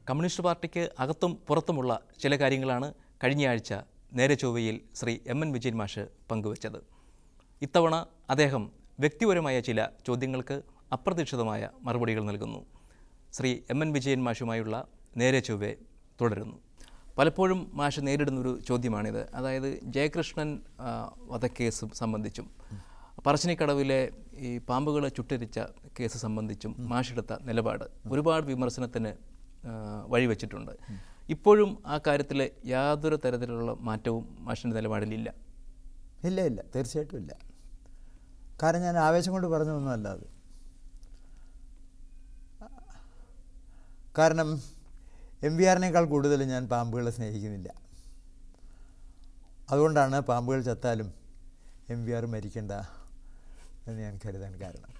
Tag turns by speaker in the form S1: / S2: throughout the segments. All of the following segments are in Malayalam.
S1: കമ്മ്യൂണിസ്റ്റ് പാർട്ടിക്ക് അകത്തും പുറത്തുമുള്ള ചില കാര്യങ്ങളാണ് കഴിഞ്ഞയാഴ്ച നേരെ ചൊവ്വയിൽ ശ്രീ എം എൻ വിജയൻ മാഷ് പങ്കുവച്ചത് ഇത്തവണ അദ്ദേഹം വ്യക്തിപരമായ ചില ചോദ്യങ്ങൾക്ക് അപ്രതീക്ഷിതമായ മറുപടികൾ നൽകുന്നു ശ്രീ എം എൻ വിജയൻ മാഷുമായുള്ള നേരെ ചൊവ്വെ തുടരുന്നു പലപ്പോഴും മാഷ് നേരിടുന്നൊരു ചോദ്യമാണിത് അതായത് ജയകൃഷ്ണൻ ആ, വധക്കേസ് സംബന്ധിച്ചും പറശ്ശിനിക്കടവിലെ ഈ പാമ്പുകളെ ചുട്ടരിച്ച കേസ് സംബന്ധിച്ചും മാഷെടുത്ത നിലപാട് ഒരുപാട് വിമർശനത്തിന് ആ, വഴിവെച്ചിട്ടുണ്ട് ഇപ്പോഴും ആ കാര്യത്തിൽ യാതൊരു തരത്തിലുള്ള മാറ്റവും മാഷിൻ്റെ നിലപാടിലില്ല
S2: ഇല്ല ഇല്ല തീർച്ചയായിട്ടും ഇല്ല കാരണം ഞാൻ ആവേശം കൊണ്ട് പറഞ്ഞതൊന്നുമല്ല അത് കാരണം എം വി ആറിനേക്കാൾ കൂടുതൽ ഞാൻ പാമ്പുകളെ സ്നേഹിക്കുന്നില്ല അതുകൊണ്ടാണ് പാമ്പുകൾ ചത്താലും എം വി ആർ മരിക്കണ്ട എന്ന് ഞാൻ കരുതാൻ കാരണം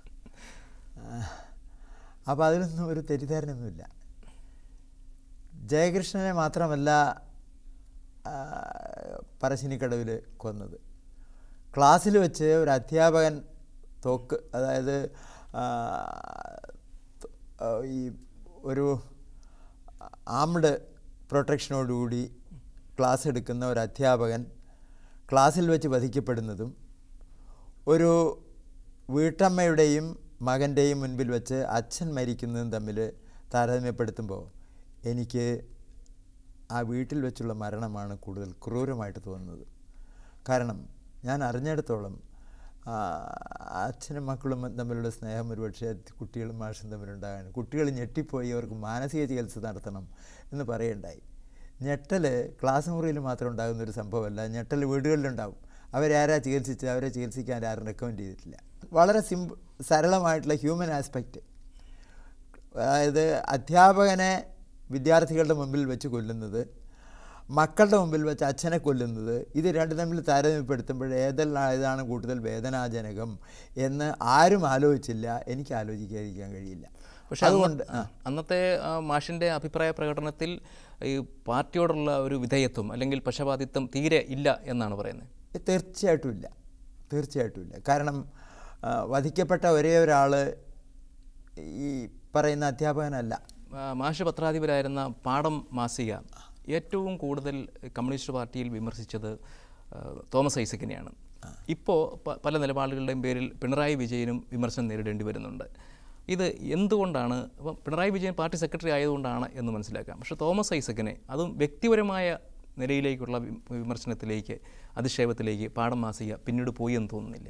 S2: അപ്പോൾ അതിലൊന്നും ഒരു തെറ്റിദ്ധാരണയൊന്നുമില്ല ജയകൃഷ്ണനെ മാത്രമല്ല ആ, പറശ്ശിനിക്കടവിൽ കൊന്നത് ക്ലാസ്സിൽ വെച്ച് ഒരു അധ്യാപകൻ തോക്ക് അതായത് ആ, ത- ആ, ഈ ഒരു ആംഡ് പ്രൊട്ടക്ഷനോടുകൂടി ക്ലാസ് എടുക്കുന്ന ഒരു അധ്യാപകൻ ക്ലാസ്സിൽ വെച്ച് വധിക്കപ്പെടുന്നതും ഒരു വീട്ടമ്മയുടെയും മകൻ്റെയും മുൻപിൽ വെച്ച് അച്ഛൻ മരിക്കുന്നതും തമ്മിൽ താരതമ്യപ്പെടുത്തുമ്പോൾ എനിക്ക് ആ വീട്ടിൽ വെച്ചുള്ള മരണമാണ് കൂടുതൽ ക്രൂരമായിട്ട് തോന്നുന്നത് കാരണം ഞാൻ അറിഞ്ഞിടത്തോളം ആ, അച്ഛനും മക്കളും തമ്മിലുള്ള സ്നേഹം ഒരുപക്ഷെ കുട്ടികളും മാഷും തമ്മിലുണ്ടാകാൻ കുട്ടികൾ ഞെട്ടിപ്പോയി അവർക്ക് മാനസിക ചികിത്സ നടത്തണം എന്ന് പറയുണ്ടായി ഞെട്ടൽ ക്ലാസ് മുറിയിൽ മാത്രം ഉണ്ടാകുന്ന ഒരു സംഭവമല്ല ഞെട്ടൽ വീടുകളിലുണ്ടാവും അവരാരാ ചികിത്സിച്ച് അവരെ ചികിത്സിക്കാൻ ആരും റെക്കമെൻഡ് ചെയ്തിട്ടില്ല വളരെ സിമ്പിൾ സരളമായിട്ടുള്ള ഹ്യൂമൻ ആസ്പെക്റ്റ് അതായത് അധ്യാപകനെ വിദ്യാർത്ഥികളുടെ മുമ്പിൽ വെച്ച് കൊല്ലുന്നത് മക്കളുടെ മുമ്പിൽ വെച്ച് അച്ഛനെ കൊല്ലുന്നത് ഇത് രണ്ടും തമ്മിൽ താരതമ്യപ്പെടുത്തുമ്പോൾ ഏതെല്ലാം ഏതാണ് കൂടുതൽ വേദനാജനകം എന്ന് ആരും ആലോചിച്ചില്ല എനിക്ക് ആലോചിക്കാതിരിക്കാൻ കഴിയില്ല
S1: പക്ഷേ
S2: അതുകൊണ്ട്
S1: അന്ന് അന്നത്തെ ആ, മാഷിൻ്റെ അഭിപ്രായ പ്രകടനത്തിൽ ഈ പാർട്ടിയോടുള്ള ഒരു വിധേയത്വം അല്ലെങ്കിൽ പക്ഷപാതിത്വം തീരെ ഇല്ല എന്നാണ് പറയുന്നത്
S2: തീർച്ചയായിട്ടും ഇല്ല തീർച്ചയായിട്ടും ഇല്ല കാരണം ആ, വധിക്കപ്പെട്ട ഒരേ ഒരാൾ ഈ പറയുന്ന അധ്യാപകനല്ല
S1: ആ, മാഷ് പത്രാധിപരായിരുന്ന പാടം മാസിക ഏറ്റവും കൂടുതൽ കമ്മ്യൂണിസ്റ്റ് പാർട്ടിയിൽ വിമർശിച്ചത് ആ, തോമസ് ഐസക്കിനെയാണ് ഇപ്പോൾ പ- പല നിലപാടുകളുടെയും പേരിൽ പിണറായി വിജയനും വിമർശനം നേരിടേണ്ടി വരുന്നുണ്ട് ഇത് എന്തുകൊണ്ടാണ് അപ്പം പിണറായി വിജയൻ പാർട്ടി സെക്രട്ടറി ആയതുകൊണ്ടാണ് എന്ന് മനസ്സിലാക്കാം പക്ഷേ തോമസ് ഐസക്കിനെ അതും വ്യക്തിപരമായ നിലയിലേക്കുള്ള വി- വിമർശനത്തിലേക്ക് അധിക്ഷേപത്തിലേക്ക് പാടം മാസിക പിന്നീട് പോയി എന്ന് തോന്നുന്നില്ലേ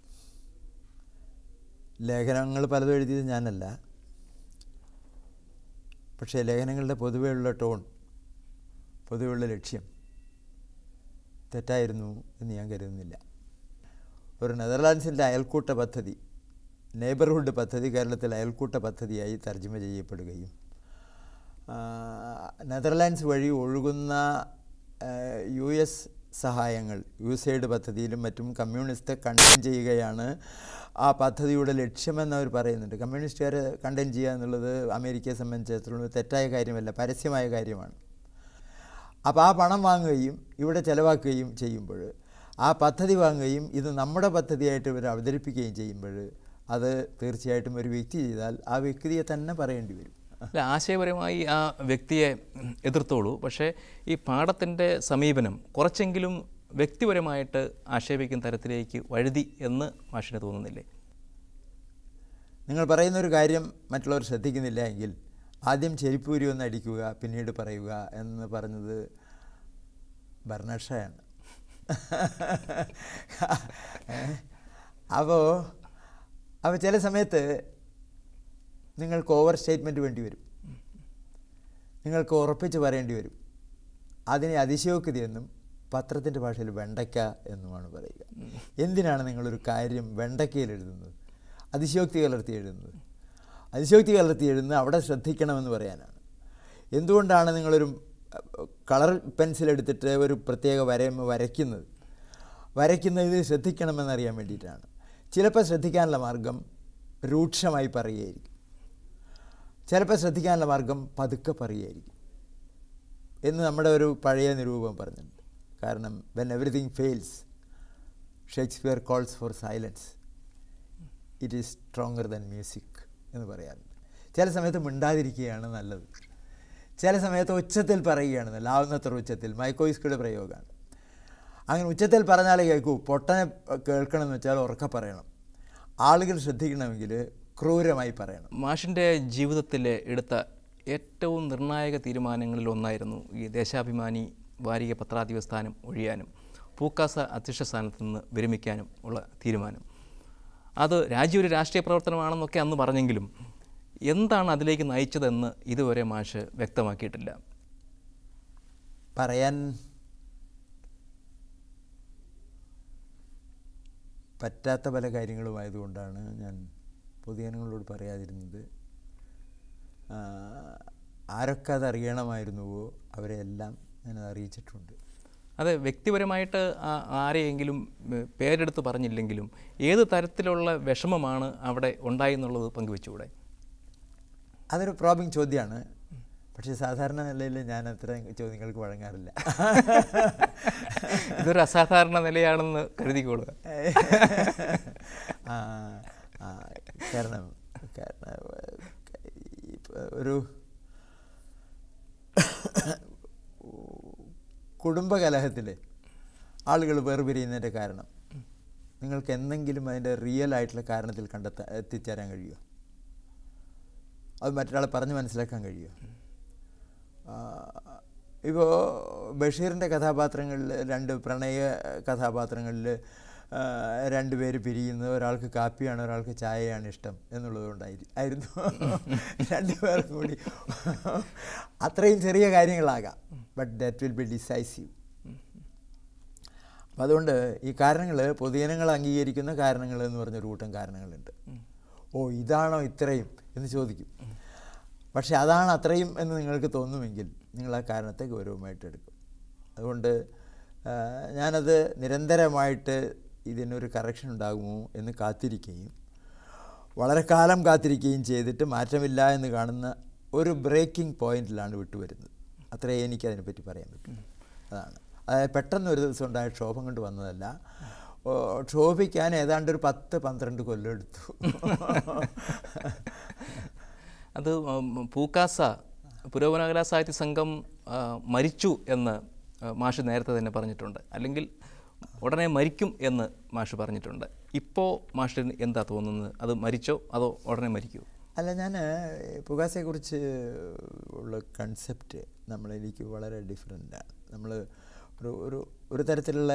S2: ലേഖനങ്ങൾ പലതും എഴുതിയത് ഞാനല്ല പക്ഷേ ലേഖനങ്ങളുടെ പൊതുവെയുള്ള ടോൺ പൊതുവെയുള്ള ലക്ഷ്യം തെറ്റായിരുന്നു എന്ന് ഞാൻ കരുതുന്നില്ല ഒരു നെതർലാൻഡ്സിൻ്റെ അയൽക്കൂട്ട പദ്ധതി നെയ്ബർഹുഡ് പദ്ധതി കേരളത്തിൽ അയൽക്കൂട്ട പദ്ധതിയായി തർജ്ജമ ചെയ്യപ്പെടുകയും ആ, നെതർലാൻഡ്സ് വഴി ഒഴുകുന്ന ആ, യു എസ് സഹായങ്ങൾ യുസൈഡ് പദ്ധതിയിലും മറ്റും കമ്മ്യൂണിസ്റ്റ് കണ്ടെയ്ൻ ചെയ്യുകയാണ് ആ പദ്ധതിയുടെ ലക്ഷ്യമെന്ന് അവർ പറയുന്നുണ്ട് കമ്മ്യൂണിസ്റ്റുകാർ കണ്ടെയ്ൻ ചെയ്യുക എന്നുള്ളത് അമേരിക്കയെ സംബന്ധിച്ചിടത്തോളം തെറ്റായ കാര്യമല്ല പരസ്യമായ കാര്യമാണ് അപ്പോൾ ആ പണം വാങ്ങുകയും ഇവിടെ ചിലവാക്കുകയും ചെയ്യുമ്പോൾ ആ പദ്ധതി വാങ്ങുകയും ഇത് നമ്മുടെ പദ്ധതിയായിട്ട് ഇവർ അവതരിപ്പിക്കുകയും ചെയ്യുമ്പോൾ അത് തീർച്ചയായിട്ടും ഒരു വ്യക്തി ചെയ്താൽ ആ വ്യക്തിയെ തന്നെ പറയേണ്ടി വരും
S1: അല്ല ആശയപരമായി ആ വ്യക്തിയെ ഉം, എതിർത്തോളൂ പക്ഷേ ഈ പാഠത്തിൻ്റെ സമീപനം കുറച്ചെങ്കിലും വ്യക്തിപരമായിട്ട് ആക്ഷേപിക്കുന്ന തരത്തിലേക്ക് വഴുതി എന്ന് മാഷിന് തോന്നുന്നില്ലേ
S2: നിങ്ങൾ പറയുന്ന ഒരു കാര്യം മറ്റുള്ളവർ ശ്രദ്ധിക്കുന്നില്ല എങ്കിൽ ആദ്യം ചെരിപ്പൂരി ഒന്ന് അടിക്കുക പിന്നീട് പറയുക എന്ന് പറഞ്ഞത് ബർണഷയാണ് അപ്പോൾ അപ്പോൾ ചില സമയത്ത് നിങ്ങൾക്ക് ഓവർ സ്റ്റേറ്റ്മെൻറ്റ് വേണ്ടി വരും നിങ്ങൾക്ക് ഉറപ്പിച്ച് പറയേണ്ടി വരും അതിനെ അതിശയോക്തിയെന്നും പത്രത്തിൻ്റെ ഭാഷയിൽ വെണ്ടയ്ക്ക എന്നുമാണ് പറയുക എന്തിനാണ് നിങ്ങളൊരു കാര്യം വെണ്ടയ്ക്കയിൽ എഴുതുന്നത് അതിശയോക്തി കലർത്തി എഴുതുന്നത് അതിശയോക്തി കലർത്തി എഴുതുന്നത് അവിടെ ശ്രദ്ധിക്കണമെന്ന് പറയാനാണ് എന്തുകൊണ്ടാണ് നിങ്ങളൊരു കളർ പെൻസിൽ എടുത്തിട്ട് ഒരു പ്രത്യേക വരയുമ്പോൾ വരയ്ക്കുന്നത് വരയ്ക്കുന്നത് ശ്രദ്ധിക്കണമെന്നറിയാൻ വേണ്ടിയിട്ടാണ് ചിലപ്പോൾ ശ്രദ്ധിക്കാനുള്ള മാർഗം രൂക്ഷമായി പറയുകയായിരിക്കും ചിലപ്പോൾ ശ്രദ്ധിക്കാനുള്ള മാർഗം പതുക്കെ പറയുകയായിരിക്കും എന്ന് നമ്മുടെ ഒരു പഴയ നിരൂപം പറഞ്ഞിട്ടുണ്ട് കാരണം when everything fails Shakespeare calls for silence it is stronger than music എന്ന് പറയാറുണ്ട് ചില സമയത്ത് മിണ്ടാതിരിക്കുകയാണ് നല്ലത് ചില സമയത്ത് ഉച്ചത്തിൽ പറയുകയാണ് ലാവുന്നത്ര ഉച്ചത്തിൽ മൈക്കോയിസ്കുടെ പ്രയോഗമാണ് അങ്ങനെ ഉച്ചത്തിൽ പറഞ്ഞാലേ കേൾക്കൂ പൊട്ടനെ കേൾക്കണമെന്ന് വെച്ചാൽ ഉറക്കെ പറയണം ആളുകൾ ശ്രദ്ധിക്കണമെങ്കിൽ ക്രൂരമായി പറയണം
S1: മാഷിൻ്റെ ജീവിതത്തിൽ എടുത്ത ഏറ്റവും നിർണായക തീരുമാനങ്ങളിൽ ഒന്നായിരുന്നു ഈ ദേശാഭിമാനി വാരിക പത്രാധിപ സ്ഥാനം ഒഴിയാനും പൂക്കാസ അധ്യക്ഷ സ്ഥാനത്ത് നിന്ന് വിരമിക്കാനും ഉള്ള തീരുമാനം അത് രാജ്യം ഒരു രാഷ്ട്രീയ പ്രവർത്തനമാണെന്നൊക്കെ അന്ന് പറഞ്ഞെങ്കിലും എന്താണ് അതിലേക്ക് നയിച്ചതെന്ന് ഇതുവരെ മാഷ് വ്യക്തമാക്കിയിട്ടില്ല
S2: പറയാൻ പറ്റാത്ത പല കാര്യങ്ങളുമായതുകൊണ്ടാണ് ഞാൻ പൊതുജനങ്ങളോട് പറയാതിരുന്നത് ആ, ആരൊക്കെ അത് അറിയണമായിരുന്നുവോ അവരെയെല്ലാം ഞാനത് അറിയിച്ചിട്ടുണ്ട്
S1: അത് വ്യക്തിപരമായിട്ട് ആ- ആരെയെങ്കിലും ഉം, പേരെടുത്ത് പറഞ്ഞില്ലെങ്കിലും ഏത് തരത്തിലുള്ള വിഷമമാണ് അവിടെ ഉണ്ടായെന്നുള്ളത് പങ്കുവെച്ചുകൂടെ
S2: അതൊരു പ്രോബിങ് ചോദ്യമാണ് പക്ഷേ സാധാരണ നിലയിൽ ഞാൻ അത്തരം ചോദ്യങ്ങൾക്ക് വഴങ്ങാറില്ല
S1: ഇതൊരു അസാധാരണ നിലയാണെന്ന് കരുതിക്കൊള്ളുക
S2: ആ, ആ, കാരണം കാരണം ഈ പ- ഒരു കുടുംബകലഹത്തിൽ ആളുകൾ വേർപിരിയുന്നതിൻ്റെ കാരണം നിങ്ങൾക്ക് എന്തെങ്കിലും അതിൻ്റെ റിയൽ ആയിട്ടുള്ള കാരണത്തിൽ കണ്ടെത്താൻ എത്തിച്ചേരാൻ കഴിയുമോ അത് മറ്റൊരാളെ പറഞ്ഞ് മനസ്സിലാക്കാൻ കഴിയുമോ ഇപ്പോൾ ബഷീറിൻ്റെ കഥാപാത്രങ്ങളിൽ രണ്ട് പ്രണയ കഥാപാത്രങ്ങളിൽ രണ്ട് പേര് പിരിയുന്നത് ഒരാൾക്ക് കാപ്പിയാണ് ഒരാൾക്ക് ചായയാണ് ഇഷ്ടം എന്നുള്ളതുകൊണ്ടായി ആയിരുന്നു രണ്ട് പേർക്കും കൂടി അത്രയും ചെറിയ കാര്യങ്ങളാകാം but that will be decisive അപ്പം അതുകൊണ്ട് ഈ കാരണങ്ങൾ പൊതുജനങ്ങൾ അംഗീകരിക്കുന്ന കാരണങ്ങൾ എന്ന് പറഞ്ഞൊരു കൂട്ടം കാരണങ്ങളുണ്ട് ഓ ഇതാണോ ഇത്രയും എന്ന് ചോദിക്കും പക്ഷെ അതാണ് അത്രയും എന്ന് നിങ്ങൾക്ക് തോന്നുമെങ്കിൽ നിങ്ങൾ ആ കാരണത്തെ ഗൗരവമായിട്ട് എടുക്കും അതുകൊണ്ട് ആ, ഞാനത് നിരന്തരമായിട്ട് ഇതിനൊരു കറക്ഷൻ ഉണ്ടാകുമോ എന്ന് കാത്തിരിക്കുകയും വളരെ കാലം കാത്തിരിക്കുകയും ചെയ്തിട്ട് മാറ്റമില്ല എന്ന് കാണുന്ന ഒരു ബ്രേക്കിംഗ് പോയിന്റിലാണ് വിട്ടുവരുന്നത് അത്രേ എനിക്ക് അതിനെപ്പറ്റി പറയാൻ പറ്റും അതാണ് അതായത് പെട്ടെന്ന് ഒരു ദിവസം ഉണ്ടായ ക്ഷോഭം കൊണ്ട് വന്നതല്ല ഓ, ക്ഷോഭിക്കാൻ ഏതാണ്ട് ഒരു പത്ത് പന്ത്രണ്ട് കൊല്ലം എടുത്തു
S1: അത് ഉം, പൂക്കാസ പുരോഗമന കലാ സാഹിത്യ സംഘം ആ, മരിച്ചു എന്ന് ആ, മാഷ് നേരത്തെ തന്നെ പറഞ്ഞിട്ടുണ്ട് അല്ലെങ്കിൽ ഉടനെ മരിക്കും എന്ന് മാഷ് പറഞ്ഞിട്ടുണ്ട് ഇപ്പോൾ മാഷിന് എന്താ തോന്നുന്നത് അത് മരിച്ചോ അതോ ഉടനെ മരിക്കുമോ
S2: അല്ല ഞാൻ പുകാസയെക്കുറിച്ച് ഉള്ള കൺസെപ്റ്റ് നമ്മളെനിക്ക് വളരെ ഡിഫറെൻ്റാണ് നമ്മൾ ഒരു ഒരു ഒരു തരത്തിലുള്ള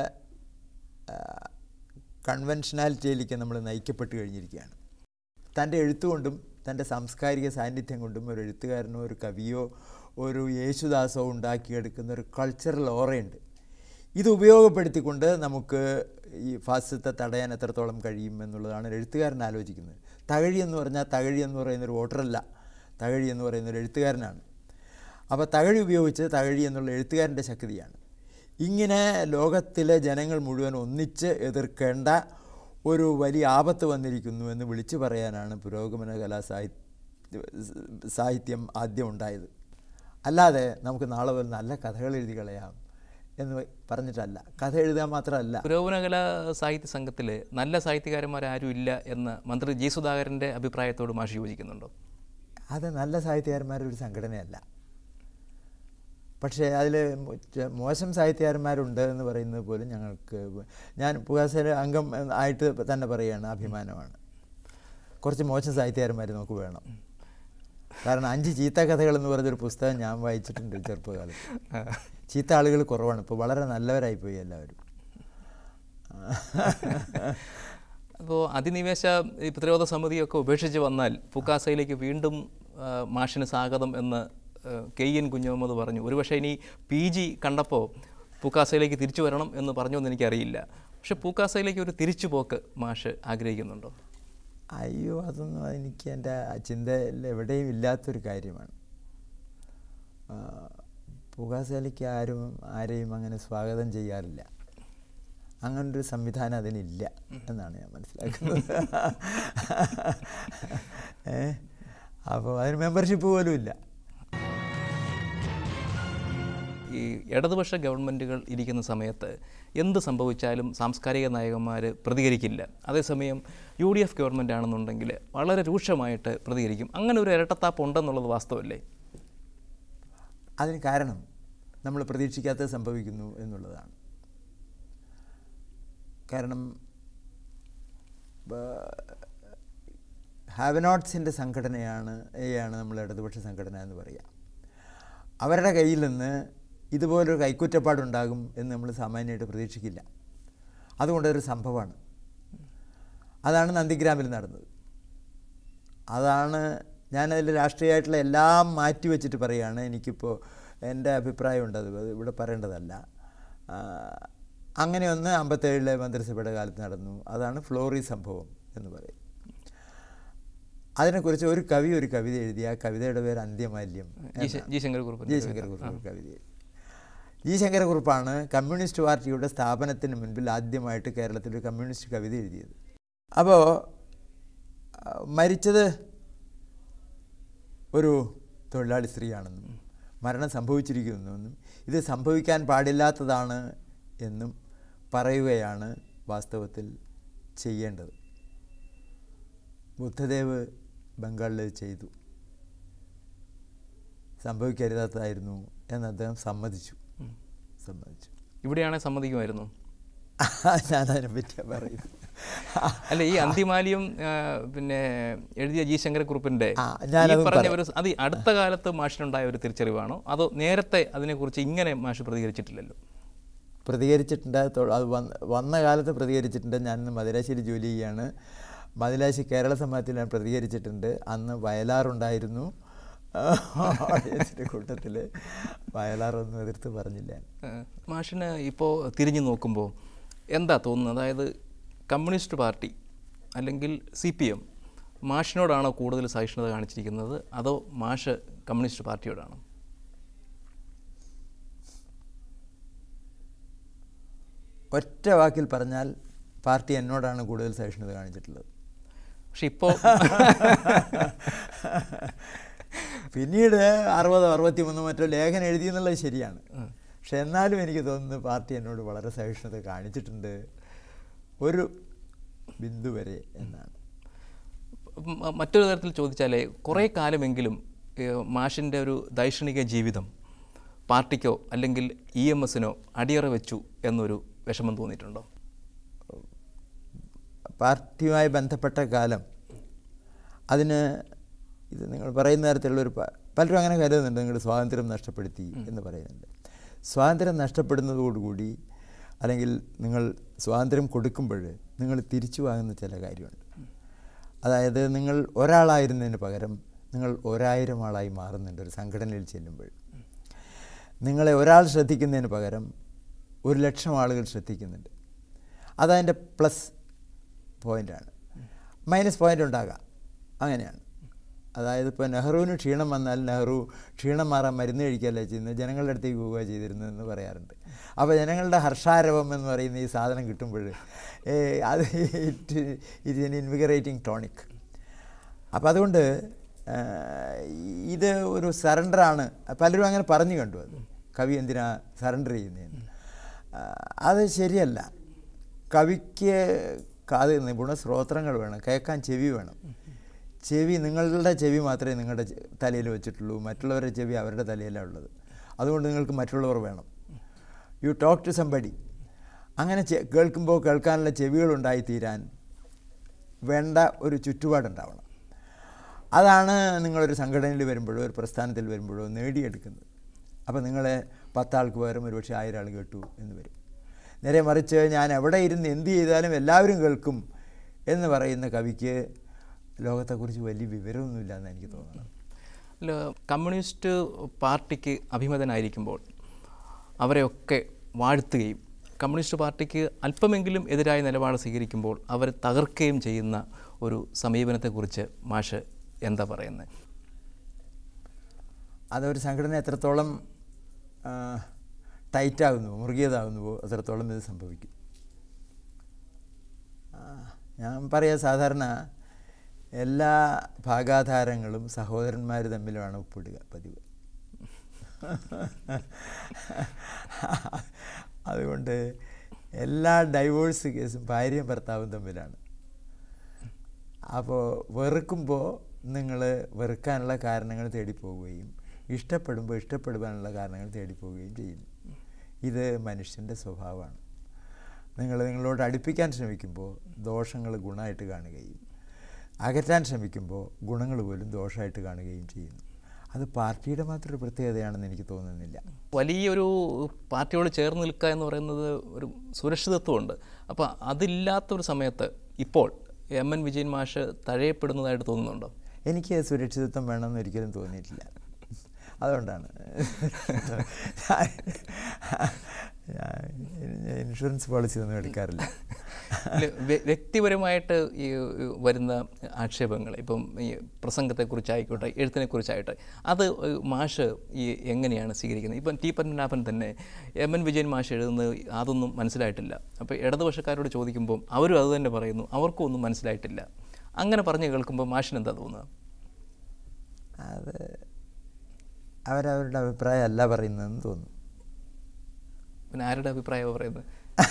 S2: കൺവെൻഷനാലിറ്റിയിലേക്ക് നമ്മൾ നയിക്കപ്പെട്ട് കഴിഞ്ഞിരിക്കുകയാണ് തൻ്റെ എഴുത്തുകൊണ്ടും തൻ്റെ സാംസ്കാരിക സാന്നിധ്യം കൊണ്ടും ഒരു എഴുത്തുകാരനോ ഒരു കവിയോ ഒരു യേശുദാസോ ഉണ്ടാക്കിയെടുക്കുന്ന ഒരു കൾച്ചറൽ ഓറയുണ്ട് ഇത് ഉപയോഗപ്പെടുത്തിക്കൊണ്ട് നമുക്ക് ഈ ഫാസിസത്തെ തടയാൻ എത്രത്തോളം കഴിയും എന്നുള്ളതാണ് ഒരു എഴുത്തുകാരൻ ആലോചിക്കുന്നത് തകഴി എന്ന് പറഞ്ഞാൽ തകഴി എന്ന് പറയുന്ന ഒരു വോട്ടറല്ല തകഴി എന്ന് പറയുന്ന ഒരു എഴുത്തുകാരനാണ് അപ്പോൾ തകഴി ഉപയോഗിച്ച് തകഴി എന്നുള്ള എഴുത്തുകാരൻ്റെ ശക്തിയാണ് ഇങ്ങനെ ലോകത്തിലെ ജനങ്ങൾ മുഴുവൻ ഒന്നിച്ച് എതിർക്കേണ്ട ഒരു വലിയ ആപത്ത് വന്നിരിക്കുന്നു എന്ന് വിളിച്ചു പറയാനാണ് പുരോഗമന കലാ സാഹിത്യ സാഹിത്യം ആദ്യം ഉണ്ടായത് അല്ലാതെ നമുക്ക് നാളെ മുതൽ നല്ല കഥകൾ എഴുതി കളയാം എന്ന് പറഞ്ഞിട്ടല്ല കഥ എഴുതുക മാത്രമല്ല
S1: പുരോഗമന കലാ സാഹിത്യ സംഘത്തിൽ നല്ല സാഹിത്യകാരന്മാരാരും ഇല്ല എന്ന് മന്ത്രി ജി സുധാകരൻ്റെ അഭിപ്രായത്തോട് മാഷ് യോജിക്കുന്നുണ്ടോ
S2: അത് നല്ല സാഹിത്യകാരന്മാരുടെ ഒരു സംഘടനയല്ല പക്ഷേ അതിൽ മോശം സാഹിത്യകാരന്മാരുണ്ട് എന്ന് പറയുന്നത് പോലും ഞങ്ങൾക്ക് ഞാൻ പുകാസയിലെ അംഗം ആയിട്ട് തന്നെ പറയുകയാണ് അഭിമാനമാണ് കുറച്ച് മോശം സാഹിത്യകാരന്മാർ നമുക്ക് വേണം കാരണം അഞ്ച് ചീത്ത കഥകൾ എന്ന് പറഞ്ഞൊരു പുസ്തകം ഞാൻ വായിച്ചിട്ടുണ്ട് ചെറുപ്പകാലത്ത് ചീത്ത ആളുകൾ കുറവാണ് ഇപ്പോൾ വളരെ നല്ലവരായിപ്പോയി എല്ലാവരും
S1: അപ്പോൾ അതിനിവേശ ഈ പ്രതിരോധ സമിതിയൊക്കെ ഉപേക്ഷിച്ച് വന്നാൽ പുക്കാസയിലേക്ക് വീണ്ടും ആ, മാഷിന് സ്വാഗതം എന്ന് ആ, കെ എൻ കുഞ്ഞുമുഹമ്മദ് പറഞ്ഞു ഒരുപക്ഷെ ഇനി പി ജി കണ്ടപ്പോൾ പൂക്കാസയിലേക്ക് തിരിച്ചു വരണം എന്ന് പറഞ്ഞു എന്ന് എനിക്കറിയില്ല പക്ഷെ പൂക്കാസയിലേക്ക് ഒരു തിരിച്ചുപോക്ക് മാഷ് ആഗ്രഹിക്കുന്നുണ്ടോ
S2: അയ്യോ അതൊന്നും എനിക്ക് എൻ്റെ ചിന്തയിൽ എവിടെയും ഇല്ലാത്തൊരു കാര്യമാണ് ആ, പുകാസേലയ്ക്ക് ആരും ആരെയും അങ്ങനെ സ്വാഗതം ചെയ്യാറില്ല അങ്ങനൊരു സംവിധാനം അതിനില്ല എന്നാണ് ഞാൻ മനസ്സിലാക്കുന്നത് ഏ അപ്പോൾ അതിന് മെമ്പർഷിപ്പ് പോലും ഇല്ല
S1: ഈ ഇടതുപക്ഷ ഗവൺമെൻറ്റുകൾ ഇരിക്കുന്ന സമയത്ത് എന്ത് സംഭവിച്ചാലും സാംസ്കാരിക നായകന്മാർ പ്രതികരിക്കില്ല അതേസമയം യു ഡി എഫ് ഗവൺമെൻറ് ആണെന്നുണ്ടെങ്കിൽ വളരെ രൂക്ഷമായിട്ട് പ്രതികരിക്കും അങ്ങനെ ഒരു ഇരട്ടത്താപ്പ് ഉണ്ടെന്നുള്ളത് വാസ്തവല്ലേ
S2: അതിന് കാരണം നമ്മൾ പ്രതീക്ഷിക്കാത്തത് സംഭവിക്കുന്നു എന്നുള്ളതാണ് കാരണം ഹാവനോട്ട്സിൻ്റെ സംഘടനയാണ് യാണ് നമ്മൾ ഇടതുപക്ഷ സംഘടന എന്ന് പറയുക അവരുടെ കയ്യിൽ നിന്ന് ഇതുപോലൊരു കൈക്കുറ്റപ്പാടുണ്ടാകും എന്ന് നമ്മൾ സാമാന്യമായിട്ട് പ്രതീക്ഷിക്കില്ല അതുകൊണ്ടൊരു സംഭവമാണ് അതാണ് നന്ദിഗ്രാമിൽ നടന്നത് അതാണ് ഞാനതിൽ രാഷ്ട്രീയമായിട്ടുള്ള എല്ലാം മാറ്റി വെച്ചിട്ട് പറയുകയാണ് എനിക്കിപ്പോൾ എൻ്റെ അഭിപ്രായമുണ്ട് അത് അത് ഇവിടെ പറയേണ്ടതല്ല ആ, അങ്ങനെ ഒന്ന് അമ്പത്തേഴിലെ മന്ത്രിസഭയുടെ കാലത്ത് നടന്നു അതാണ് ഫ്ലോറി സംഭവം എന്ന് പറയും അതിനെക്കുറിച്ച് ഒരു കവി ഒരു കവിത എഴുതി ആ കവിതയുടെ പേര് അന്ത്യമാല്യം
S1: ജി ശ- ജി ശങ്കരക്കുറുപ്പ്
S2: ജി ശങ്കരക്കുറുപ്പ് കവിത എഴുതി ജി ശങ്കരക്കുറുപ്പാണ് കമ്മ്യൂണിസ്റ്റ് പാർട്ടിയുടെ സ്ഥാപനത്തിന് മുൻപിൽ ആദ്യമായിട്ട് കേരളത്തിൽ ഒരു കമ്മ്യൂണിസ്റ്റ് കവിത എഴുതിയത് അപ്പോൾ മരിച്ചത് ഒരു തൊഴിലാളി സ്ത്രീയാണെന്നും മരണം സംഭവിച്ചിരിക്കുന്നുവെന്നും ഇത് സംഭവിക്കാൻ പാടില്ലാത്തതാണ് എന്നും പറയുകയാണ് വാസ്തവത്തിൽ ചെയ്യേണ്ടത് ബുദ്ധദേവ് ബംഗാളിൽ ഇത് ചെയ്തു സംഭവിക്കരുതാത്തതായിരുന്നു എന്ന് അദ്ദേഹം സമ്മതിച്ചു സമ്മതിച്ചു
S1: ഇവിടെയാണെങ്കിൽ സമ്മതിക്കുമായിരുന്നു
S2: ഞാനതിനെ പറ്റിയാണ് പറയുന്നത്
S1: അല്ല ഈ അന്തിമാലിയും ആ, പിന്നെ എഴുതിയ ജി ശങ്കരക്കുറുപ്പിന്റെ
S2: ആ,
S1: ഈ
S2: ഞാനതും
S1: പറഞ്ഞ
S2: പറയാം.
S1: ഒരു അത് ഈ അടുത്ത കാലത്ത് മാഷിനുണ്ടായ ഒരു തിരിച്ചറിവാണോ അതോ നേരത്തെ അതിനെക്കുറിച്ച് ഇങ്ങനെ മാഷ് പ്രതികരിച്ചിട്ടില്ലല്ലോ
S2: പ്രതികരിച്ചിട്ടുണ്ട് തൊ- അത് വന്ന വന്ന കാലത്ത് പ്രതികരിച്ചിട്ടുണ്ട് ഞാനിന്ന് മദിരാശിയിൽ ജോലി ചെയ്യാണ് മദിരാശി കേരള സമാജത്തിൽ ഞാൻ പ്രതികരിച്ചിട്ടുണ്ട് അന്ന് വയലാറുണ്ടായിരുന്നു ഓഡിയൻസിൻ്റെ കൂട്ടത്തിൽ വയലാറൊന്നും എതിർത്ത് പറഞ്ഞില്ല ഞാൻ.
S1: ഏഹ് മാഷിന് ഇപ്പോൾ തിരിഞ്ഞു നോക്കുമ്പോൾ എന്താ തോന്നുന്നത് അതായത് കമ്മ്യൂണിസ്റ്റ് പാർട്ടി അല്ലെങ്കിൽ സി പി എം മാഷിനോടാണോ കൂടുതൽ സഹിഷ്ണുത കാണിച്ചിരിക്കുന്നത് അതോ മാഷ് കമ്മ്യൂണിസ്റ്റ് പാർട്ടിയോടാണോ
S2: ഒറ്റ വാക്കിൽ പറഞ്ഞാൽ പാർട്ടി എന്നോടാണ് കൂടുതൽ സഹിഷ്ണുത കാണിച്ചിട്ടുള്ളത്
S1: പക്ഷെ ഇപ്പോൾ
S2: പിന്നീട് അറുപതോ അറുപത്തി മൂന്നോ മറ്റോ ലേഖനം എഴുതി എന്നുള്ളത് ശരിയാണ് പക്ഷെ എന്നാലും എനിക്ക് തോന്നുന്നു പാർട്ടി എന്നോട് വളരെ സഹിഷ്ണുത കാണിച്ചിട്ടുണ്ട് ഒരു ബിന്ദു വരെ എന്നാണ്
S1: മ- മറ്റൊരു തരത്തിൽ ചോദിച്ചാലേ കുറേ കാലമെങ്കിലും ഏഹ്, മാഷിൻ്റെ ഒരു ദൈക്ഷണിക ജീവിതം പാർട്ടിക്കോ അല്ലെങ്കിൽ ഇ എം എസിനോ അടിയറ വെച്ചു എന്നൊരു വിഷമം തോന്നിയിട്ടുണ്ടോ
S2: പാർട്ടിയുമായി ബന്ധപ്പെട്ട കാലം അതിന് ഇത് നിങ്ങൾ പറയുന്ന തരത്തിലുള്ളൊരു പ- പലരും അങ്ങനെ കരുതുന്നുണ്ട് നിങ്ങളുടെ സ്വാതന്ത്ര്യം നഷ്ടപ്പെടുത്തി എന്ന് പറയുന്നുണ്ട് സ്വാതന്ത്ര്യം നഷ്ടപ്പെടുന്നതോടുകൂടി അല്ലെങ്കിൽ നിങ്ങൾ സ്വാതന്ത്ര്യം കൊടുക്കുമ്പോൾ നിങ്ങൾ തിരിച്ചു വാങ്ങുന്ന ചില കാര്യമുണ്ട് അതായത് നിങ്ങൾ ഒരാളായിരുന്നതിന് പകരം നിങ്ങൾ ഒരായിരം ആളായി മാറുന്നുണ്ട് ഒരു സംഘടനയിൽ ചെല്ലുമ്പോൾ നിങ്ങളെ ഒരാൾ ശ്രദ്ധിക്കുന്നതിന് പകരം ഒരു ലക്ഷം ആളുകൾ ശ്രദ്ധിക്കുന്നുണ്ട് അതതിൻ്റെ പ്ലസ് പോയിൻ്റാണ് മൈനസ് പോയിൻ്റ് ഉണ്ടാകാം അങ്ങനെയാണ് അതായത് ഇപ്പോൾ നെഹ്റുവിന് ക്ഷീണം വന്നാൽ നെഹ്റു ക്ഷീണം മാറാൻ മരുന്ന് കഴിക്കുകയല്ല ചെയ്യുന്നത് ജനങ്ങളുടെ അടുത്തേക്ക് പോവുക ചെയ്തിരുന്നതെന്ന് പറയാറുണ്ട് അപ്പോൾ ജനങ്ങളുടെ ഹർഷാരവം എന്ന് പറയുന്ന ഈ സാധനം കിട്ടുമ്പോൾ ഏ, അത് it it an invigorating tonic അപ്പോൾ അതുകൊണ്ട് ആ, ഇത് ഒരു സറണ്ടറാണ് പലരും അങ്ങനെ പറഞ്ഞു കണ്ടു അത് കവി എന്തിനാ സറണ്ടർ ചെയ്യുന്നതെന്ന് ആ, അത് ശരിയല്ല കവിക്ക് കാത് നിപുണ ശ്രോത്രങ്ങൾ വേണം കേൾക്കാൻ ചെവി വേണം ചെവി നിങ്ങളുടെ ചെവി മാത്രമേ നിങ്ങളുടെ ചെ- തലയിൽ വെച്ചിട്ടുള്ളൂ മറ്റുള്ളവരുടെ ചെവി അവരുടെ തലയിലാണ് ഉള്ളത് അതുകൊണ്ട് നിങ്ങൾക്ക് മറ്റുള്ളവർ വേണം യു ടോക്ക് ടു സംബടി അങ്ങനെ ചെ- കേൾക്കുമ്പോൾ കേൾക്കാനുള്ള ചെവികളുണ്ടായി തീരാൻ വേണ്ട ഒരു ചുറ്റുപാടുണ്ടാവണം അതാണ് നിങ്ങളൊരു സംഘടനയിൽ വരുമ്പോഴോ ഒരു പ്രസ്ഥാനത്തിൽ വരുമ്പോഴോ നേടിയെടുക്കുന്നത് അപ്പോൾ നിങ്ങളെ പത്താൾക്ക് പകരം ഒരുപക്ഷെ ആയിരം ആൾ കേട്ടു എന്ന് വരും നേരെ മറിച്ച് ഞാൻ എവിടെ ഇരുന്ന് എന്ത് ചെയ്താലും എല്ലാവരും കേൾക്കും എന്ന് പറയുന്ന കവിക്ക് ലോകത്തെക്കുറിച്ച് വലിയ വിവരമൊന്നുമില്ല എന്ന് എനിക്ക് തോന്നുന്നത്
S1: അല്ല കമ്മ്യൂണിസ്റ്റ് പാർട്ടിക്ക് അഭിമതനായിരിക്കുമ്പോൾ അവരെയൊക്കെ വാഴ്ത്തുകയും കമ്മ്യൂണിസ്റ്റ് പാർട്ടിക്ക് അല്പമെങ്കിലും എതിരായ നിലപാട് സ്വീകരിക്കുമ്പോൾ അവരെ തകർക്കുകയും ചെയ്യുന്ന ഒരു സമീപനത്തെക്കുറിച്ച് മാഷ് എന്താ പറയുന്നത്
S2: അതൊരു സംഘടന എത്രത്തോളം ടൈറ്റാകുന്നുവോ മുറുകിയതാകുന്നുവോ അത്രത്തോളം ഇത് സംഭവിക്കും ആ, ഞാൻ പറയാ സാധാരണ എല്ലാ ഭാഗാധാരങ്ങളും സഹോദരന്മാർ തമ്മിലാണ് ഒപ്പിടുക പതിവ് അതുകൊണ്ട് എല്ലാ ഡൈവോഴ്സ് കേസും ഭാര്യയും ഭർത്താവും തമ്മിലാണ് അപ്പോൾ വെറുക്കുമ്പോൾ നിങ്ങൾ വെറുക്കാനുള്ള കാരണങ്ങൾ തേടി പോവുകയും ഇഷ്ടപ്പെടുമ്പോൾ ഇഷ്ടപ്പെടുവാനുള്ള കാരണങ്ങൾ തേടിപ്പോവുകയും ചെയ്യുന്നു ഇത് മനുഷ്യൻ്റെ സ്വഭാവമാണ് നിങ്ങൾ നിങ്ങളോട് അടുപ്പിക്കാൻ ശ്രമിക്കുമ്പോൾ ദോഷങ്ങൾ ഗുണമായിട്ട് കാണുകയും അകറ്റാൻ ശ്രമിക്കുമ്പോൾ ഗുണങ്ങൾ പോലും ദോഷമായിട്ട് കാണുകയും ചെയ്യുന്നു അത് പാർട്ടിയുടെ മാത്രം ഒരു പ്രത്യേകതയാണെന്ന് എനിക്ക് തോന്നുന്നില്ല
S1: വലിയൊരു പാർട്ടിയോട് ചേർന്ന് നിൽക്കുക എന്ന് പറയുന്നത് ഒരു സുരക്ഷിതത്വമുണ്ട് അപ്പോൾ അതില്ലാത്തൊരു സമയത്ത് ഇപ്പോൾ എം എൻ വിജയൻ മാഷ് തഴയപ്പെടുന്നതായിട്ട് തോന്നുന്നുണ്ടോ
S2: എനിക്ക് സുരക്ഷിതത്വം വേണമെന്ന് ഒരിക്കലും തോന്നിയിട്ടില്ല അതുകൊണ്ടാണ് ഞാൻ ഇൻഷുറൻസ് പോളിസി ഒന്നും എടുക്കാറില്ല
S1: ഇല്ല, വ്യ- വ്യക്തിപരമായിട്ട് ഈ വരുന്ന ആക്ഷേപങ്ങൾ ഇപ്പം ഈ പ്രസംഗത്തെക്കുറിച്ചായിക്കോട്ടെ എഴുത്തിനെക്കുറിച്ചായിട്ടെ അത് മാഷ് ഈ എങ്ങനെയാണ് സ്വീകരിക്കുന്നത് ഇപ്പം ടി പത്മനാഭൻ തന്നെ എം എൻ വിജയൻ മാഷ് എഴുതുന്നത് അതൊന്നും മനസ്സിലായിട്ടില്ല അപ്പോൾ ഇടതുപക്ഷക്കാരോട് ചോദിക്കുമ്പോൾ അവരും അത് തന്നെ പറയുന്നു അവർക്കും ഒന്നും മനസ്സിലായിട്ടില്ല അങ്ങനെ പറഞ്ഞ് കേൾക്കുമ്പോൾ മാഷിന് എന്താ തോന്നുക
S2: അത് അവരവരുടെ അഭിപ്രായം അല്ല പറയുന്നതെന്ന് തോന്നുന്നു
S1: പിന്നെ ആരുടെ അഭിപ്രായമാണ് പറയുന്നത്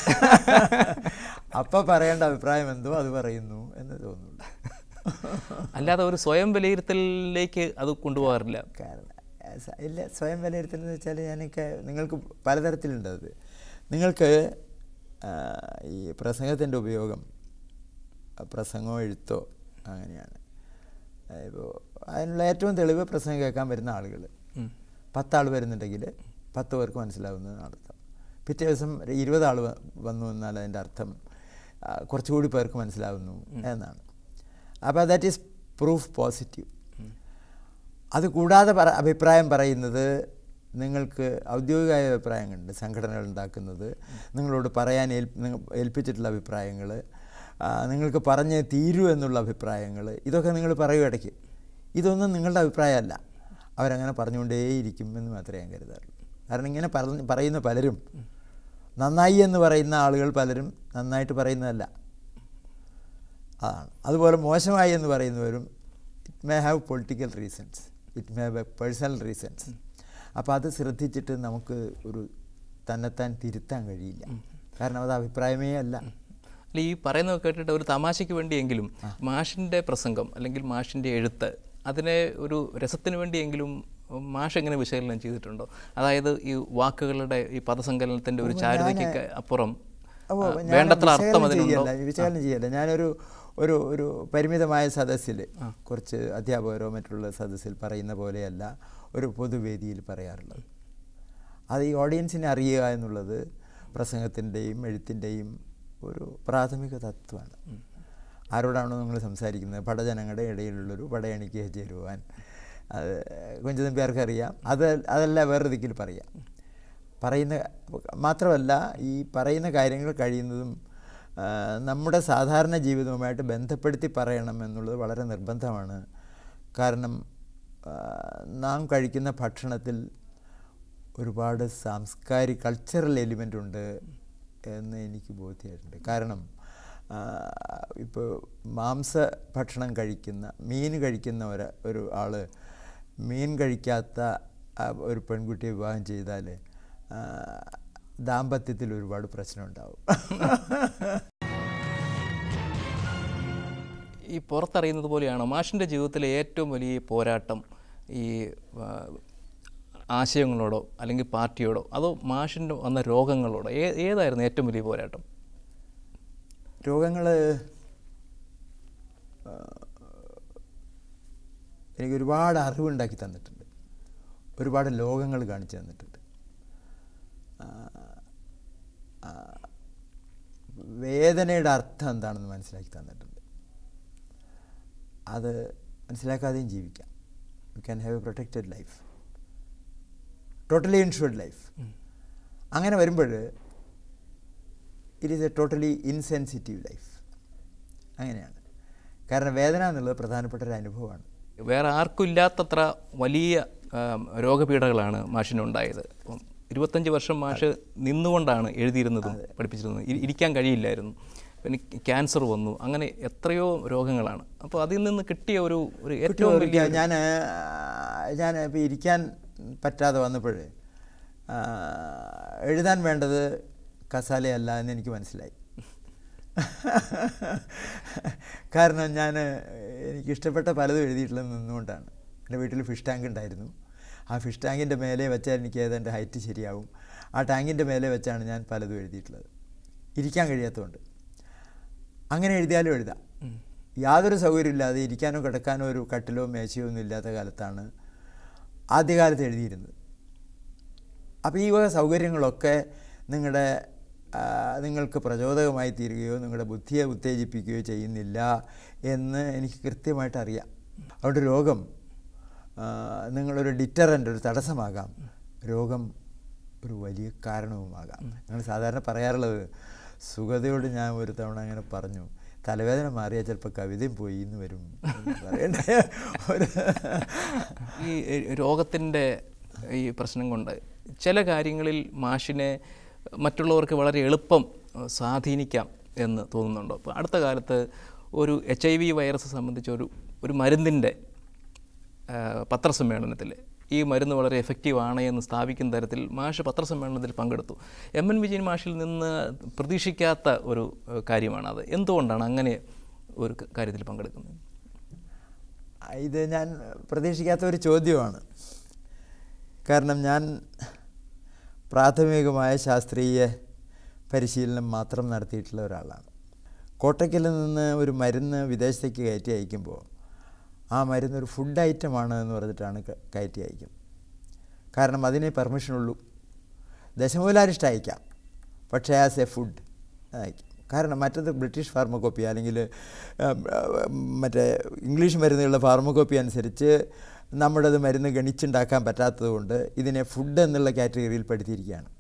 S2: അപ്പം പറയേണ്ട അഭിപ്രായം എന്തോ അത് പറയുന്നു എന്ന് തോന്നുന്നു
S1: അല്ലാതെ ഒരു സ്വയം വിലയിരുത്തലിലേക്ക് അത് കൊണ്ടുപോകാറില്ല
S2: കാരണം ആ, സ- ഇല്ല സ്വയം വിലയിരുത്തൽ എന്ന് വെച്ചാൽ ഞാനൊക്കെ നിങ്ങൾക്ക് പലതരത്തിലുണ്ട് അത് നിങ്ങൾക്ക് ആ, ഈ പ്രസംഗത്തിൻ്റെ ഉപയോഗം ആ, പ്രസംഗമോ എഴുത്തോ അങ്ങനെയാണ് ഇപ്പോൾ അതിനുള്ള ഏറ്റവും തെളിവ് പ്രസംഗം കേൾക്കാൻ വരുന്ന ആളുകൾ
S1: ഉം.
S2: പത്താൾ വരുന്നുണ്ടെങ്കിൽ പത്ത് പേർക്ക് മനസ്സിലാവുന്നതാണ് അർത്ഥം പിറ്റേ ദിവസം ഒരു ഇരുപത് ആൾ വന്നു എന്നാൽ അതിൻ്റെ അർത്ഥം ആ, കുറച്ചുകൂടി പേർക്ക് മനസ്സിലാവുന്നു എന്നാണ് അപ്പോൾ ദാറ്റ് ഈസ് പ്രൂഫ് പോസിറ്റീവ് അത് കൂടാതെ പറ അഭിപ്രായം പറയുന്നത് നിങ്ങൾക്ക് ഔദ്യോഗികമായ അഭിപ്രായങ്ങളുണ്ട് സംഘടനകൾ ഉണ്ടാക്കുന്നത് നിങ്ങളോട് പറയാൻ ഏൽ നിങ്ങ- ഏൽപ്പിച്ചിട്ടുള്ള അഭിപ്രായങ്ങൾ നിങ്ങൾക്ക് പറഞ്ഞ് തീരൂ എന്നുള്ള അഭിപ്രായങ്ങൾ ഇതൊക്കെ നിങ്ങൾ പറയൂ ഇടയ്ക്ക് ഇതൊന്നും നിങ്ങളുടെ അഭിപ്രായമല്ല അവരങ്ങനെ പറഞ്ഞുകൊണ്ടേയിരിക്കും എന്ന് മാത്രമേ ഞാൻ കരുതാറുള്ളൂ കാരണം ഇങ്ങനെ പറഞ്ഞ് പറയുന്ന പലരും നന്നായി എന്ന് പറയുന്ന ആളുകൾ പലരും നന്നായിട്ട് പറയുന്നതല്ല അതാണ് അതുപോലെ മോശമായി എന്ന് പറയുന്നവരും it may have political reasons it may have personal reasons അപ്പോൾ അത് ശ്രദ്ധിച്ചിട്ട് നമുക്ക് ഒരു തന്നെത്താൻ തിരുത്താൻ കഴിയില്ല കാരണം അത് അഭിപ്രായമേ അല്ല
S1: അല്ല ഈ പറയുന്നത് കേട്ടിട്ട് ഒരു തമാശയ്ക്ക് വേണ്ടിയെങ്കിലും മാഷിൻ്റെ പ്രസംഗം അല്ലെങ്കിൽ മാഷിൻ്റെ എഴുത്ത് അതിനെ ഒരു രസത്തിന് വേണ്ടിയെങ്കിലും മാഷ് എങ്ങനെ വിശകലനം ചെയ്തിട്ടുണ്ടോ അതായത് ഈ വാക്കുകളുടെ ഈ പദസങ്കലനത്തിൻ്റെ ഒരു ചാരുതയ്ക്ക് അപ്പുറം
S2: ഓ,
S1: ആ,
S2: ഞാൻ
S1: വേണ്ടത്ര അർത്ഥം
S2: വിശകലനം
S1: അതിനുണ്ടോ
S2: ചെയ്യല്ല, വിശകലനം ചെയ്യല്ല ഞാനൊരു ഒരു ഒരു പരിമിതമായ സദസ്സിൽ കുറച്ച് അധ്യാപകരോ മറ്റുള്ള സദസ്സിൽ പറയുന്ന പോലെയല്ല ഒരു പൊതുവേദിയിൽ പറയാറുള്ളത് അത് ഈ ഓഡിയൻസിനെ അറിയുക എന്നുള്ളത് പ്രസംഗത്തിൻ്റെയും എഴുത്തിൻ്റെയും ഒരു പ്രാഥമിക തത്വമാണ് ആരോടാണോ നിങ്ങൾ സംസാരിക്കുന്നത് പടജനങ്ങളുടെ ഇടയിലുള്ളൊരു പടയണിക്ക് ചേരുവാൻ അത് കുഞ്ചതം പേർക്കറിയാം അത് അതല്ല വേറൊരു ദിക്കിൽ പറയാം പറയുന്ന മാത്രമല്ല ഈ പറയുന്ന കാര്യങ്ങൾ കഴിയുന്നതും ആ, നമ്മുടെ സാധാരണ ജീവിതവുമായിട്ട് ബന്ധപ്പെടുത്തി പറയണം എന്നുള്ളത് വളരെ നിർബന്ധമാണ് കാരണം ആ, നാം കഴിക്കുന്ന ഭക്ഷണത്തിൽ ഒരുപാട് സാംസ്കാരിക കൾച്ചറൽ എലിമെൻ്റ് ഉണ്ട് എന്ന് എനിക്ക് ബോധ്യമായിട്ടുണ്ട് കാരണം ഇപ്പോൾ മാംസ ഭക്ഷണം കഴിക്കുന്ന മീൻ കഴിക്കുന്ന ഒരു ഒരു ആൾ മീൻ കഴിക്കാത്ത ആ, ഒരു പെൺകുട്ടിയെ വിവാഹം ചെയ്താൽ ആ, ദാമ്പത്യത്തിൽ ഒരുപാട് പ്രശ്നം ഉണ്ടാവും
S1: ഈ പുറത്തറിയുന്നത് പോലെയാണ് മാഷിൻ്റെ ജീവിതത്തിലെ ഏറ്റവും വലിയ പോരാട്ടം ഈ ആ, ആശയങ്ങളോടോ അല്ലെങ്കിൽ പാർട്ടിയോടോ അതോ മാഷിൻ്റെ വന്ന രോഗങ്ങളോടോ ഏ ഏതായിരുന്നു ഏറ്റവും വലിയ പോരാട്ടം
S2: രോഗങ്ങൾ എനിക്ക് ഒരുപാട് അറിവുണ്ടാക്കി തന്നിട്ടുണ്ട് ഒരുപാട് ലോകങ്ങൾ കാണിച്ചു തന്നിട്ടുണ്ട് ആ, ആ, വേദനയുടെ അർത്ഥം എന്താണെന്ന് മനസ്സിലാക്കി തന്നിട്ടുണ്ട് അത് മനസ്സിലാക്കാതെയും ജീവിക്കാം you can have a protected life totally insured life അങ്ങനെ വരുമ്പോൾ it is a totally insensitive life അങ്ങനെയാണ് കാരണം വേദന എന്നുള്ളത് പ്രധാനപ്പെട്ട ഒരു അനുഭവമാണ്
S1: വേറെ ആർക്കും ഇല്ലാത്തത്ര വലിയ ആം, രോഗപീഠകളാണ് മാഷിനുണ്ടായത് അപ്പം ഇരുപത്തഞ്ച് വർഷം മാഷ് നിന്നുകൊണ്ടാണ് എഴുതിയിരുന്നതും പഠിപ്പിച്ചിരുന്നതും ഇരി- ഇരിക്കാൻ കഴിയില്ലായിരുന്നു പിന്നെ ക്യാൻസർ വന്നു അങ്ങനെ എത്രയോ രോഗങ്ങളാണ് അപ്പോൾ അതിൽ നിന്ന് കിട്ടിയ ഒരു ഒരു ഏറ്റവും വലിയ
S2: ഞാൻ ഞാൻ ഇപ്പോൾ ഇരിക്കാൻ പറ്റാതെ വന്നപ്പോൾ എഴുതാൻ വേണ്ടത് കസാലയല്ല എന്ന് എനിക്ക് മനസ്സിലായി കാരണം ഞാൻ എനിക്കിഷ്ടപ്പെട്ട പലതും എഴുതിയിട്ടുള്ളത് നിന്നുകൊണ്ടാണ് എൻ്റെ വീട്ടിൽ ഫിഷ് ടാങ്ക് ഉണ്ടായിരുന്നു ആ ഫിഷ് ടാങ്കിൻ്റെ മേലെ വെച്ചാൽ എനിക്ക് ഏതാണ്ട് ഹൈറ്റ് ശരിയാവും ആ ടാങ്കിൻ്റെ മേലെ വെച്ചാണ് ഞാൻ പലതും എഴുതിയിട്ടുള്ളത് ഇരിക്കാൻ കഴിയാത്തതുകൊണ്ട് അങ്ങനെ എഴുതിയാലും എഴുതാം യാതൊരു സൗകര്യമില്ലാതെ ഇരിക്കാനോ കിടക്കാനോ ഒരു കട്ടിലോ മേശയോ ഒന്നും ഇല്ലാത്ത കാലത്താണ് ആദ്യകാലത്ത് എഴുതിയിരുന്നത് അപ്പോൾ ഈ വക സൗകര്യങ്ങളൊക്കെ നിങ്ങളുടെ ആ, നിങ്ങൾക്ക് പ്രചോദകമായി തീരുകയോ നിങ്ങളുടെ ബുദ്ധിയെ ഉത്തേജിപ്പിക്കുകയോ ചെയ്യുന്നില്ല എന്ന് എനിക്ക് കൃത്യമായിട്ട് അറിയാം അതുകൊണ്ട് രോഗം ആ, നിങ്ങളൊരു ഡിറ്ററൻ്റ് ഒരു തടസ്സമാകാം രോഗം ഒരു വലിയ കാരണവുമാകാം ഞങ്ങൾ സാധാരണ പറയാറുള്ളത് സുഗതയോട് ഞാൻ ഒരു തവണ അങ്ങനെ പറഞ്ഞു തലവേദന മാറിയാൽ ചിലപ്പോൾ കവിതയും പോയി ഇന്ന് വരും എന്ന് പറയണ്ട ഒരു
S1: ഈ രോഗത്തിൻ്റെ ഈ പ്രശ്നം കൊണ്ട് ചില കാര്യങ്ങളിൽ മാഷിനെ മറ്റുള്ളവർക്ക് വളരെ എളുപ്പം അഹ്, സ്വാധീനിക്കാം എന്ന് തോന്നുന്നുണ്ടോ അപ്പോൾ അടുത്ത കാലത്ത് ഒരു എച്ച് ഐ വി വൈറസ് സംബന്ധിച്ച ഒരു ഒരു മരുന്നിൻ്റെ ആഹ്, പത്രസമ്മേളനത്തിൽ ഈ മരുന്ന് വളരെ എഫക്റ്റീവ് ആണ് എന്ന് സ്ഥാപിക്കുന്ന തരത്തിൽ മാഷ് പത്രസമ്മേളനത്തിൽ പങ്കെടുത്തു എം എൻ വിജയൻ മാഷിൽ നിന്ന് പ്രതീക്ഷിക്കാത്ത ഒരു ഏഹ്, കാര്യമാണത് എന്തുകൊണ്ടാണ് അങ്ങനെ ഒരു ക- കാര്യത്തിൽ പങ്കെടുക്കുന്നത്
S2: ഇത് ഞാൻ പ്രതീക്ഷിക്കാത്ത ഒരു ചോദ്യമാണ് കാരണം ഞാൻ പ്രാഥമികമായ ശാസ്ത്രീയ പരിശീലനം മാത്രം നടത്തിയിട്ടുള്ള ഒരാളാണ് കോട്ടയ്ക്കിൽ നിന്ന് ഒരു മരുന്ന് വിദേശത്തേക്ക് കയറ്റി അയക്കുമ്പോൾ ആ മരുന്ന് ഒരു ഫുഡ് ഐറ്റമാണ് എന്ന് പറഞ്ഞിട്ടാണ് ക- കയറ്റി അയക്കും കാരണം അതിനെ പെർമിഷനുള്ളൂ ദശമൂലാരിഷ്ട അയക്കാം പക്ഷേ ആസ് എ ഫുഡ് അയക്കും കാരണം മറ്റത് ബ്രിട്ടീഷ് ഫാർമക്കോപ്പി അല്ലെങ്കിൽ ഉം, ഉം, മറ്റേ ഇംഗ്ലീഷ് മരുന്നുകളുടെ ഫാർമക്കോപ്പി അനുസരിച്ച് നമ്മുടേത് മരുന്ന് ഗണിച്ചുണ്ടാക്കാൻ പറ്റാത്തതുകൊണ്ട് ഇതിനെ ഫുഡ് എന്നുള്ള കാറ്റഗറിയിൽ പെടുത്തിയിരിക്കുകയാണ്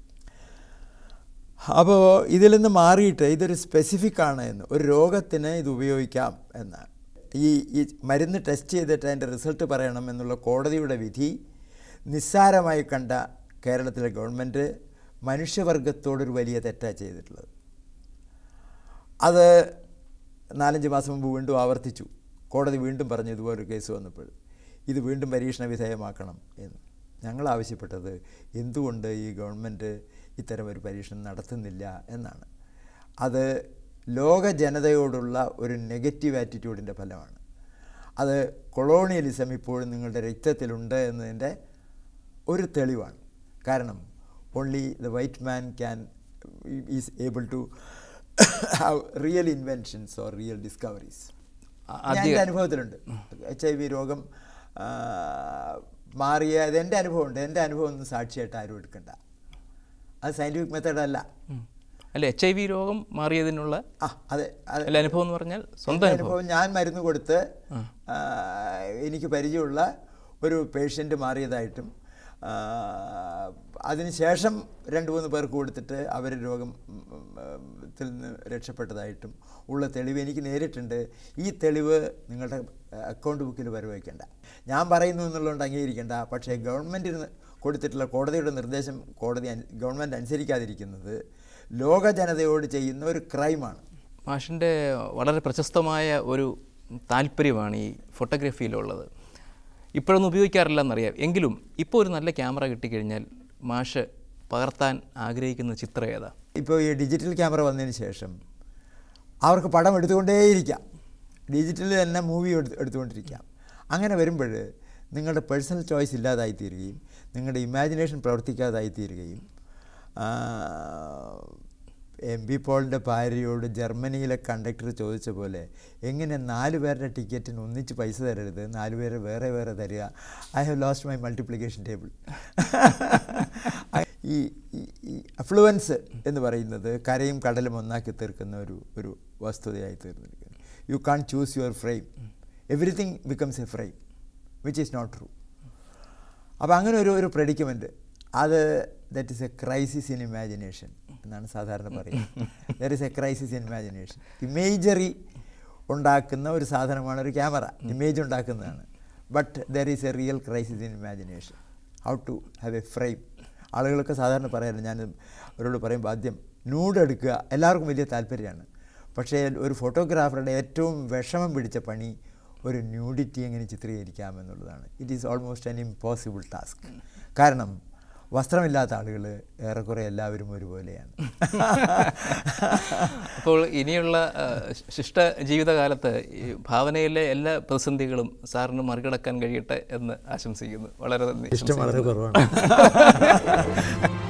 S2: അപ്പോൾ ഇതിൽ നിന്ന് മാറിയിട്ട് ഇതൊരു സ്പെസിഫിക് ആണ് എന്ന് ഒരു രോഗത്തിന് ഇത് ഉപയോഗിക്കാം എന്ന് ഈ ഈ മരുന്ന് ടെസ്റ്റ് ചെയ്തിട്ട് അതിൻ്റെ റിസൾട്ട് പറയണം എന്നുള്ള കോടതിയുടെ വിധി നിസ്സാരമായി കണ്ട കേരളത്തിലെ ഗവൺമെൻറ് മനുഷ്യവർഗത്തോടൊരു വലിയ തെറ്റാണ് ചെയ്തിട്ടുള്ളത് അത് നാലഞ്ച് മാസം മുമ്പ് വീണ്ടും ആവർത്തിച്ചു കോടതി വീണ്ടും പറഞ്ഞു ഇതുപോലൊരു കേസ് വന്നപ്പോൾ ഇത് വീണ്ടും പരീക്ഷണ വിധേയമാക്കണം എന്ന് ഞങ്ങൾ ആവശ്യപ്പെട്ടത് എന്തുകൊണ്ട് ഈ ഗവൺമെൻറ് ഇത്തരം ഒരു പരീക്ഷണം നടത്തുന്നില്ല എന്നാണ് അത് ലോക ജനതയോടുള്ള ഒരു നെഗറ്റീവ് ആറ്റിറ്റ്യൂഡിൻ്റെ ഫലമാണ് അത് കൊളോണിയലിസം ഇപ്പോഴും നിങ്ങളുടെ രക്തത്തിലുണ്ട് എന്നതിൻ്റെ ഒരു തെളിവാണ് കാരണം only the white man can is able to have real inventions or real discoveries
S1: അ-
S2: ഞാൻ എൻ്റെ അനുഭവത്തിലുണ്ട് എച്ച് ഐ വി രോഗം ആ, മാറിയ അത് എൻ്റെ അനുഭവമുണ്ട് എൻ്റെ അനുഭവം ഒന്നും സാക്ഷിയായിട്ട് ആരും എടുക്കണ്ട അത് സയൻറ്റിഫിക് മെത്തേഡല്ല
S1: ഉം. അല്ല എച്ച് ഐ വി രോഗം മാറിയതിനുള്ള
S2: ആ അതെ അത്
S1: അല്ല അനുഭവം എന്ന് പറഞ്ഞാൽ സ്വന്തം
S2: എൻ്റെ
S1: അനുഭവം
S2: അനുഭവം ഞാൻ മരുന്ന് കൊടുത്ത് ആ, എനിക്ക് പരിചയമുള്ള ഒരു പേഷ്യൻ്റ് മാറിയതായിട്ടും ആ, അതിനുശേഷം രണ്ട് മൂന്ന് പേർക്ക് കൊടുത്തിട്ട് അവർ രോഗം ഉം, ഉം, ത്തിൽ നിന്ന് രക്ഷപ്പെട്ടതായിട്ടും ഉള്ള തെളിവ് എനിക്ക് നേരിട്ടുണ്ട് ഈ തെളിവ് നിങ്ങളുടെ അക്കൗണ്ട് ബുക്കിൽ വരവയ്ക്കേണ്ട ഞാൻ പറയുന്നു എന്നുള്ളതുകൊണ്ട് അംഗീകരിക്കേണ്ട പക്ഷേ ഗവൺമെൻറ്റിന് കൊടുത്തിട്ടുള്ള കോടതിയുടെ നിർദ്ദേശം കോടതി അനു- ഗവൺമെൻറ് അനുസരിക്കാതിരിക്കുന്നത് ലോക ജനതയോട് ചെയ്യുന്ന ഒരു ക്രൈമാണ്
S1: മാഷിൻ്റെ വളരെ പ്രശസ്തമായ ഒരു താല്പര്യമാണ് ഈ ഫോട്ടോഗ്രാഫിയിലുള്ളത് ഇപ്പോഴൊന്നും ഉപയോഗിക്കാറില്ല എന്നറിയാം എങ്കിലും ഇപ്പോൾ ഒരു നല്ല ക്യാമറ കിട്ടിക്കഴിഞ്ഞാൽ മാഷ് പകർത്താൻ ആഗ്രഹിക്കുന്ന ചിത്രം ഏതാ
S2: ഇപ്പോൾ ഈ ഡിജിറ്റൽ ക്യാമറ വന്നതിന് ശേഷം അവർക്ക് പടം എടുത്തുകൊണ്ടേയിരിക്കാം ഡിജിറ്റലിൽ തന്നെ മൂവി എടുത്ത് എടുത്തുകൊണ്ടിരിക്കാം അങ്ങനെ വരുമ്പോൾ നിങ്ങളുടെ പേഴ്സണൽ ചോയ്സ് ഇല്ലാതായി തീരുകയും നിങ്ങളുടെ ഇമാജിനേഷൻ പ്രവർത്തിക്കാതായി തീരുകയും എം പി പോളിൻ്റെ ഭാര്യയോട് ജർമ്മനിയിലെ കണ്ടക്ടർ ചോദിച്ച പോലെ എങ്ങനെ നാല് പേരുടെ ടിക്കറ്റിന് ഒന്നിച്ച് പൈസ തരരുത് നാല് പേരെ വേറെ വേറെ തരിക I have lost my multiplication table ഈ ഈ- ഈ അഫ്ലുവൻസ് എന്ന് പറയുന്നത് കരയും കടലും ഒന്നാക്കി തീർക്കുന്ന ഒരു ഒരു വസ്തുതയായി തീർന്നിരിക്കുന്നു you can choose your frame everything becomes a frame which is not true അപ്പോൾ അങ്ങനെ ഒരു ഒരു പ്രഡിക്കമെൻറ്റ് അത് that is a crisis in imagination എന്നാണ് സാധാരണ പറയുന്നത് there is a crisis in imagination imagery ഉണ്ടാക്കുന്ന ഒരു സാധനമാണ് ഒരു ക്യാമറ ഇമേജ് ഉണ്ടാക്കുന്നതാണ് but there is a real crisis in imagination how to have a frame ആളുകളൊക്കെ സാധാരണ പറയാറില്ല ഞാൻ അവരോട് പറയുമ്പോൾ ആദ്യം നൂഡ് എടുക്കുക എല്ലാവർക്കും വലിയ താല്പര്യമാണ് പക്ഷേ ഒരു ഫോട്ടോഗ്രാഫറുടെ ഏറ്റവും വിഷമം പിടിച്ച പണി ഒരു ന്യൂഡിറ്റി എങ്ങനെ ചിത്രീകരിക്കാം എന്നുള്ളതാണ് it is almost an impossible task കാരണം വസ്ത്രമില്ലാത്ത ആളുകൾ ഏറെക്കുറെ എല്ലാവരും ഒരുപോലെയാണ്
S1: അപ്പോൾ ഇനിയുള്ള ആ, ശിഷ്ട ജീവിതകാലത്ത് ഈ ഭാവനയിലെ എല്ലാ പ്രതിസന്ധികളും സാറിന് മറികടക്കാൻ കഴിയട്ടെ എന്ന് ആശംസിക്കുന്നു വളരെ നന്ദി
S2: ഇഷ്ടം വളരെ കുറവാണ്